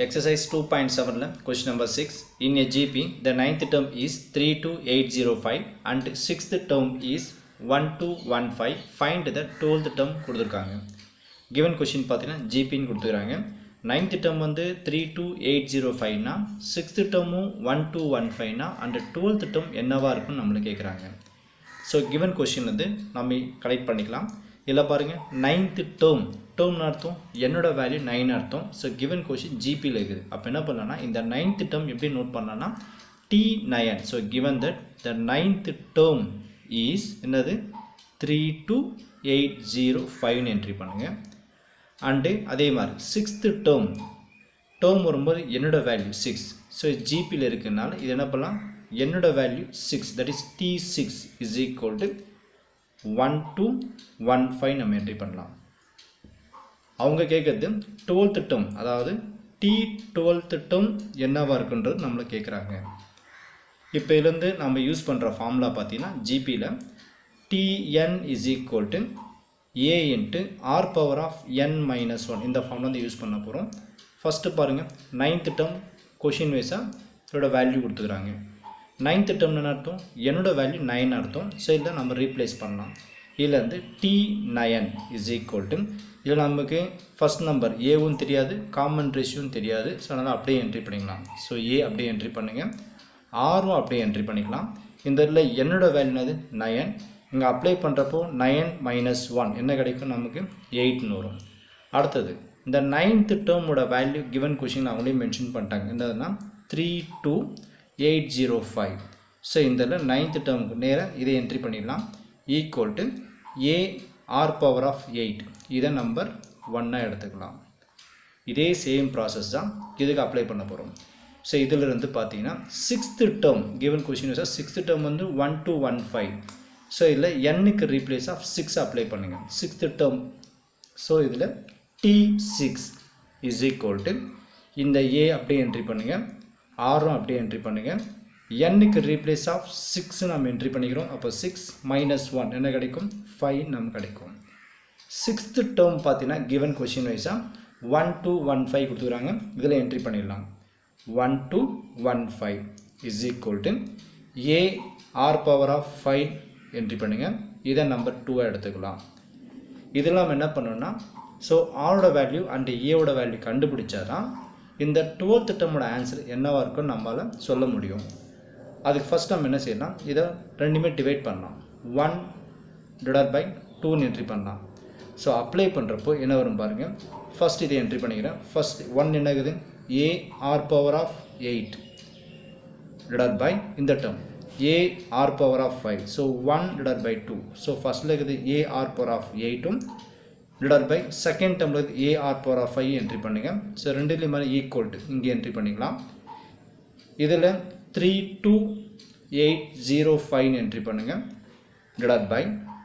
Exercise 2.7 question number 6 in a GP the ninth term is 32805 and sixth term is 1215 find the 12th term கொடுத்துருக்காங்க given question பார்த்தீங்கன்னா ஜிபின்னு கொடுத்துருக்காங்க ninth term வந்து three two eight zero ஃபைவ்னா sixth டேர்மும் one two one ஃபைவ்னா அந்த twelfth term என்னவா இருக்குன்னு நம்மளை கேட்குறாங்க ஸோ கிவன் கொஷின் வந்து நம்ம கலெக்ட் பண்ணிக்கலாம் இதில் பாருங்கள் நைன்த்து டேர்ம் டேர்ம்னு அர்த்தம் என்னோட வேல்யூ நைன் அர்த்தம் ஸோ கிவன் கொஷின் ஜிபியில் இருக்குது அப்போ என்ன பண்ணலாம்னா இந்த நைன்த்து டேர்ம் எப்படி நோட் பண்ணலாம்னா T nine so given that the ninth term is என்னது த்ரீ டூ எயிட் ஜீரோ ஃபைவ்னு என்ட்ரி பண்ணுங்கள் அண்டு அதே மாதிரி சிக்ஸ்த்து டேர்ம் டேர்ம் வரும்போது என்னோட வேல்யூ சிக்ஸ் ஸோ ஜிபியில் இருக்குனால இது என்ன பண்ணலாம் என்னோட value six that is T six is equal to one two one five நம்ம என்ட்ரி பண்ணலாம் அவங்க கேட்குறது டுவெல்த்து டேர்ம் அதாவது டி டுவெல்த்து டேர்ம் என்னவாக இருக்குன்றது நம்மளை கேட்குறாங்க இப்போ இதுலேருந்து நம்ம யூஸ் பண்ணுற ஃபார்முலா பார்த்தீங்கன்னா ஜிபியில் TN is equal to A into R power of N minus one இந்த ஃபார்ம்ல வந்து யூஸ் பண்ண போகிறோம் ஃபஸ்ட்டு பாருங்கள் நைன்த்து டேர்ம் கொஷின் வைஸாக இதோட வேல்யூ கொடுத்துக்கிறாங்க நைன்த்து டேர்ம்னு அர்த்தம் என்னோட வேல்யூ நைன் அர்த்தம் ஸோ இதில் நம்ம ரீப்ளேஸ் பண்ணலாம் இதில் வந்து T nine is equal to இதில் நமக்கு ஃபஸ்ட் நம்பர் ஏவும் தெரியாது காமன் ரேஷியோவும் தெரியாது ஸோ அதனால் அப்படியே என்ட்ரி பண்ணிக்கலாம் ஸோ ஏ அப்படியே என்ட்ரி பண்ணுங்கள் ஆரும் அப்படியே என்ட்ரி பண்ணிக்கலாம் இந்த இதில் என்னோட வேல்யூ என்னது நயன் இங்கே அப்ளை பண்ணுறப்போ நயன் மைனஸ் ஒன் என்ன கிடைக்கும் நமக்கு எயிட்னு வரும் அடுத்தது இந்த நைன்த்து டேர்மோட வேல்யூ கிவன் கொஷின் அவங்களே மென்ஷன் பண்ணிட்டாங்க என்னதுன்னா three two eight zero five so இந்த நைன்த்து டேர்முக்கு நேராக இதை என்ட்ரி பண்ணிடலாம் equal to A R power of eight இதை நம்பர் ஒன்னாக எடுத்துக்கலாம் இதே சேம் ப்ராசஸ் தான் இதுக்கு அப்ளை பண்ண போகிறோம் ஸோ இதிலிருந்து பார்த்தீங்கன்னா sixth term given question sir sixth term வந்து one two one five so இதில் எண்ணுக்கு ரீப்ளேஸ் ஆஃப் சிக்ஸ் அப்ளை பண்ணுங்கள் சிக்ஸ்த்து டேர்ம் ஸோ இதில் T six is equal to இந்த ஏ அப்படியே என்ட்ரி பண்ணுங்கள் ஆரும் அப்படியே என்ட்ரி பண்ணுங்கள் எண்ணுக்கு ரீப்ளேஸ் ஆஃப் சிக்ஸ் நம்ம என்ட்ரி பண்ணிக்கிறோம் அப்போ சிக்ஸ் மைனஸ் ஒன் என்ன கிடைக்கும் ஃபைவ் நம்ம கிடைக்கும் சிக்ஸ்த்து டேர்ம் பார்த்தீங்கன்னா கிவன் கொஷின் வைஸாக ஒன் டூ ஒன் ஃபைவ் கொடுத்துக்கிறாங்க இதில் என்ட்ரி பண்ணிடலாம் one two one five is equal to A R power of five entry பண்ணுங்கள் இதை நம்பர் டூவாக எடுத்துக்கலாம் இதெல்லாம் என்ன பண்ணணும்னா ஸோ ஆரோட வேல்யூ அண்ட் ஏவோட வேல்யூ கண்டுபிடிச்சா தான் இந்த டுவெல்த் டேர்மோட ஆன்சர் என்னவாக இருக்குன்னு நம்மளால் சொல்ல முடியும் அதுக்கு ஃபஸ்ட் நம்ம என்ன செய்யலாம் இதை ரெண்டுமே டிவைட் பண்ணலாம் ஒன் டிவைட் பை டூன்னு என்ட்ரி பண்ணலாம் ஸோ அப்ளை பண்ணுறப்போ என்ன வரும் பாருங்கள் ஃபஸ்ட் இதை என்ட்ரி பண்ணிக்கிறேன் ஃபஸ்ட் ஒன் என்னகுது A R power of eight divide by இந்த term A R power of five so one divide by two so ஃபஸ்ட்டில் இருக்குது ஏ ஆர் பவர் ஆஃப் எயிட்டும் டிவைட் பை செகண்ட் டேர்மில் இருக்குது A R power of five entry பண்ணுங்கள் so ரெண்டுலேயும் மேலே equal to இங்கே என்ட்ரி பண்ணிக்கலாம் இதில் த்ரீ டூ எயிட் ஜீரோ ஃபைவ்னு என்ட்ரி பண்ணுங்கள் divide by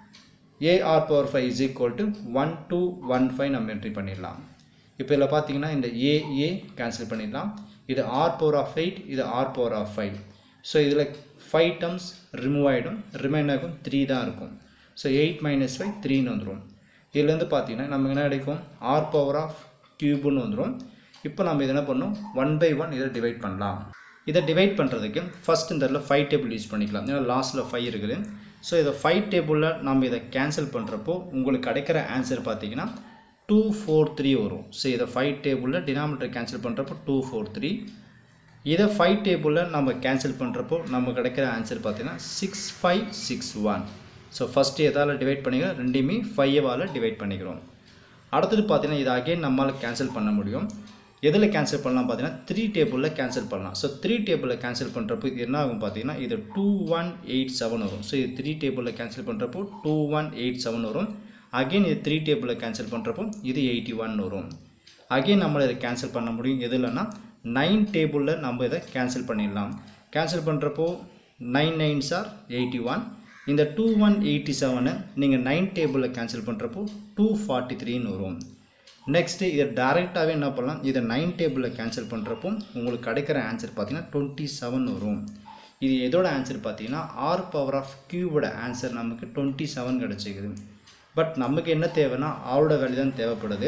A R power five is equal to one two one five நம்ம என்ட்ரி பண்ணிடலாம் இப்போ இதில் பார்த்தீங்கன்னா இந்த ஏ ஏ கேன்சல் பண்ணிடலாம் இது ஆர் பவர் ஆஃப் எயிட் இது R power of five so இதில் ஃபைவ் டம்ஸ் ரிமூவ் ஆகிடும் ரிமைன் ஆகும் த்ரீ தான் இருக்கும் ஸோ எயிட் மைனஸ் ஃபைவ் த்ரீன்னு வந்துடும் இதுலேருந்து பார்த்தீங்கன்னா நமக்கு என்ன கிடைக்கும் ஆர் பவர் ஆஃப் க்யூப்னு வந்துடும் இப்போ நம்ம இதை என்ன பண்ணோம் ஒன் பை ஒன் இதை டிவைட் பண்ணலாம் இதை டிவைட் பண்ணுறதுக்கு ஃபஸ்ட் இந்த இடத்துல ஃபைவ் டேபிள் யூஸ் பண்ணிக்கலாம் ஏன்னா லாஸ்ட்டில் ஃபைவ் இருக்குது ஸோ இதை ஃபைவ் டேபிளில் நம்ம இதை கேன்சல் பண்ணுறப்போ உங்களுக்கு கிடைக்கிற ஆன்சர் பார்த்தீங்கன்னா டூ ஃபோர் த்ரீ வரும் ஸோ இதை ஃபைவ் டேபிளில் டினாமினேட்டர் கேன்சல் பண்ணுறப்போ டூ ஃபோர் த்ரீ இதை ஃபைவ் டேபிளில் நம்ம கேன்சல் பண்ணுறப்போ நம்ம கிடைக்கிற ஆன்சர் பார்த்தீங்கன்னா six five six one so first எதால் டிவைட் பண்ணிக்கிறோம் ரெண்டையுமே ஃபைவால் டிவைட் பண்ணிக்கிறோம் அடுத்தது பார்த்தீங்கன்னா இதை அகைன் நம்மளால் கேன்சல் பண்ண முடியும் எதில் கேன்சல் பண்ணலாம் பார்த்தீங்கன்னா த்ரீ டேபிளில் கேன்சல் பண்ணலாம் ஸோ த்ரீ டேபிளில் கேன்சல் பண்ணுறப்போ இது என்ன ஆகும் பார்த்தீங்கன்னா இது டூ ஒன் எயிட் செவன் வரும் ஸோ இது த்ரீ டேபிளில் கேன்சல் பண்ணுறப்போ டூ ஒன் எயிட் செவன் வரும் அகெயின் இது த்ரீ டேபிளில் கேன்சல் பண்ணுறப்போ இது எயிட்டி ஒன் வரும் அகெயின் நம்மளை இதை கேன்சல் பண்ண முடியும் எதுலன்னா நைன் டேபிளில் நம்ம இதை கேன்சல் பண்ணிடலாம் கேன்சல் பண்ணுறப்போ nine nines are eighty one இந்த டூ ஒன் எயிட்டி செவனை நீங்கள் நைன் டேபிளில் கேன்சல் பண்ணுறப்போ டூ ஃபார்ட்டி த்ரீன்னு வரும் நெக்ஸ்ட்டு இதை டேரெக்டாகவே என்ன பண்ணலாம் இதை நைன் டேபிளில் கேன்சல் பண்ணுறப்போ உங்களுக்கு கிடைக்கிற ஆன்சர் பார்த்தீங்கன்னா டுவெண்ட்டி செவன் வரும் இது எதோட ஆன்சர் பார்த்தீங்கன்னா ஆர் பவர் ஆஃப் கியூவோட ஆன்சர் நமக்கு டுவெண்ட்டி செவன் கிடச்சிக்குது பட் நமக்கு என்ன தேவைன்னா ஆரோட வேல்யூ தான் தேவைப்படுது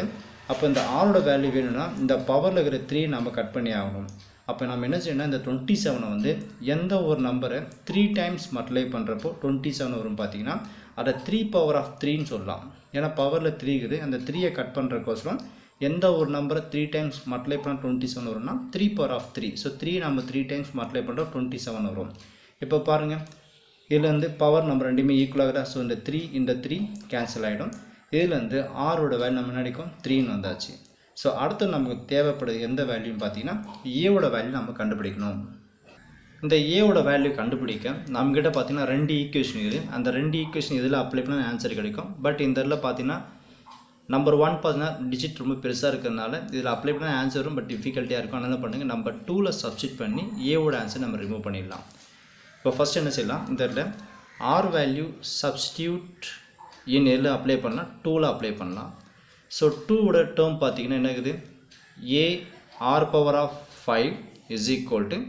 அப்போ இந்த ஆரோட வேல்யூ வேணும்னா இந்த பவரில் இருக்கிற த்ரீ நம்ம கட் பண்ணி ஆகணும் அப்போ நம்ம என்ன செய்யணும்னா இந்த டுவெண்ட்டி செவனை வந்து எந்த ஒரு நம்பரை த்ரீ டைம்ஸ் மல்டிப்ளை பண்ணுறப்போ டுவெண்ட்டி செவன் வரும் பார்த்தீங்கன்னா அதை த்ரீ பவர் ஆஃப் த்ரீன்னு சொல்லலாம் ஏன்னா பவரில் த்ரீ இருக்குது அந்த த்ரீயை கட் பண்ணுறக்கோசரம் எந்த ஒரு நம்பரை த்ரீ டைம்ஸ் மல்டிப்ளை பண்ணால் டுவெண்ட்டி செவன் வரும்னா three power of three so three நம்ம த்ரீ டைம்ஸ் மல்டிப்ளை பண்ணுறோம் டுவெண்ட்டி செவன் வரும் இப்போ பாருங்கள் இதில் வந்து பவர் நம்ம ரெண்டுமே ஈக்குவலாக ஸோ இந்த த்ரீ இந்த த்ரீ கேன்சல் ஆகிடும் இதில் வந்து ஆரோட வேல்யூ நம்ம நினைக்கும் த்ரீன்னு வந்தாச்சு ஸோ அடுத்து நமக்கு தேவைப்படுது எந்த வேல்யூன்னு பார்த்தீங்கன்னா ஏவோட வேல்யூ நம்ம கண்டுபிடிக்கணும் இந்த ஏவோட வேல்யூ கண்டுபிடிக்க நம்மக்கிட்ட பார்த்தீங்கன்னா ரெண்டு ஈக்குவேஷன் இருக்குது அந்த ரெண்டு ஈக்குவேஷன் இதில் அப்ளை பண்ணால் ஆன்சர் கிடைக்கும் பட் இந்த இதில் பார்த்தீங்கன்னா நம்பர் ஒன் பார்த்தீங்கன்னா டிஜிட் ரொம்ப பெருசாக இருக்கிறதுனால இதில் அப்ளை பண்ண ஆன்சர் வரும் பட் டிஃபிகல்ட்டியாக இருக்கும் அதனால் பண்ணுங்கள் நம்பர் டூவில் சப்ஸ்டிட் பண்ணி ஏவோட ஆன்சர் நம்ம ரிமூவ் பண்ணிடலாம் இப்போ ஃபஸ்ட் என்ன செய்யலாம் இந்த இடத்துல ஆர் வேல்யூ சப்ஸ்டியூட் இன் எதில் அப்ளை பண்ணலாம் டூவில் அப்ளை பண்ணலாம் ஸோ டூவோட டேர்ம் பார்த்தீங்கன்னா என்ன இருக்குது A R power of five is equal to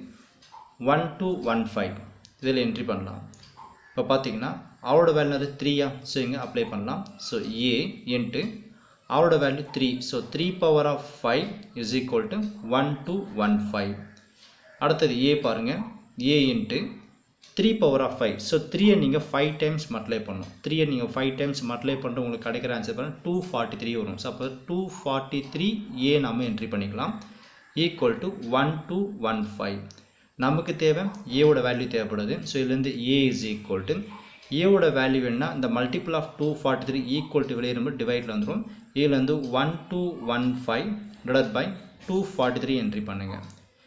one two one five இதில் என்ட்ரி பண்ணலாம் இப்போ பார்த்தீங்கன்னா அவரோட வேல்யூ அது த்ரீயா ஸோ இங்கே அப்ளை பண்ணலாம் ஸோ ஏ இன்ட்டு அவரோட value three so three power of five is equal to one two one five அடுத்தது ஏ பாருங்கள் A into three power of five so த்ரீயை நீங்கள் ஃபைவ் டைம்ஸ் மல்டிப்ளை பண்ணணும் த்ரீயை நீங்கள் ஃபைவ் டைம்ஸ் மல்டிப்ளை பண்ணிட்டு உங்களுக்கு கிடைக்கிற ஆன்சர் பண்ண டூ ஃபார்ட்டி த்ரீ வரும் ஸோ அப்போ டூ ஃபார்ட்டி த்ரீ ஏ நம்ம என்ட்ரி பண்ணிக்கலாம் equal to one two one five நமக்கு தேவை ஏவோட வேல்யூ தேவைப்படுது ஸோ இதுலேருந்து ஏ இஸ் ஈக்குவல் டு ஏவோட வேல்யூ வேணுன்னா இந்த multiple of two forty three equal to வெளியே ரொம்ப டிவைடில் வந்துடும் இதுலேருந்து one two one five divide by two forty three entry பண்ணுங்கள்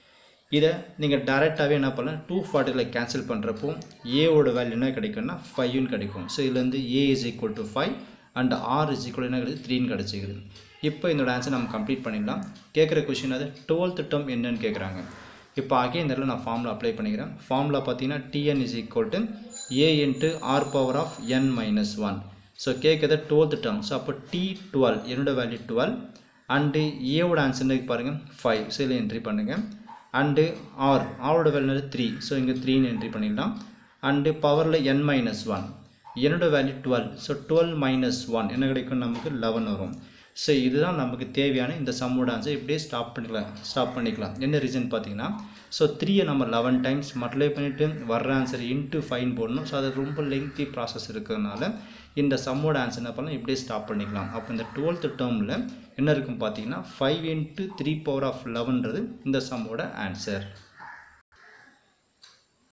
இதை நீங்கள் டேரெக்டாகவே என்ன பண்ணலாம் டூ ஃபார்ட்டியில் கேன்சல் பண்ணுறப்போ ஏவோட வேல்யூ என்ன கிடைக்கும்னா ஃபைவ்னு கிடைக்கும் ஸோ இதுலேருந்து A is equal to five and R is equal என்ன கிடைக்குது த்ரீன்னு கிடச்சிக்குது இப்போ இதோட ஆன்சர் நம்ம கம்ப்ளீட் பண்ணிடலாம் கேட்குற கொஷின் அது டுவெல்த் டேர்ம் என்னன்னு கேட்குறாங்க இப்போ ஆகிய இந்த இடத்துல நான் ஃபார்மில் அப்ளை பண்ணிக்கிறேன் ஃபார்மில் பார்த்தீங்கன்னா TN is equal to A into R power of N minus one so கேட்குறது டுவெல்த் டேர்ம் ஸோ அப்போ டி டுவெல் என்னோட வேல்யூ டுவெல் அண்டு ஏவோட ஆன்சர் பாருங்கள் ஃபைவ் ஸோ இதில் என்ட்ரி பண்ணுங்கள் அண்டு ஆர் ஆரோட வேல்யூ த்ரீ ஸோ இங்கே த்ரீன்னு என்ட்ரி பண்ணிடலாம் அண்டு பவரில் என் மைனஸ் ஒன் என்னோட value twelve so twelve minus one என்ன கிடைக்கும் நமக்கு லெவன் வரும் ஸோ இதுதான் நமக்கு தேவையான இந்த சம்மோட ஆன்சர் இப்படியே ஸ்டாப் பண்ணிக்கலாம் ஸ்டாப் பண்ணிக்கலாம் என்ன ரீசன் பார்த்தீங்கன்னா ஸோ த்ரீயை நம்ம லெவன் டைம்ஸ் மல்டிப்ளை பண்ணிவிட்டு வர்ற ஆன்சர் இன்ட்டு ஃபைன் போடணும் ஸோ அது ரொம்ப லெங்க்தி ப்ராசஸ் இருக்கிறதுனால இந்த சம்மோட ஆன்சர் என்ன பண்ணலாம் இப்படியே ஸ்டாப் பண்ணிக்கலாம் அப்போ இந்த டுவெல்த் டேர்மில் என்ன இருக்கும் பார்த்தீங்கன்னா five into three power of லெவன்றது இந்த சம்மோட ஆன்சர்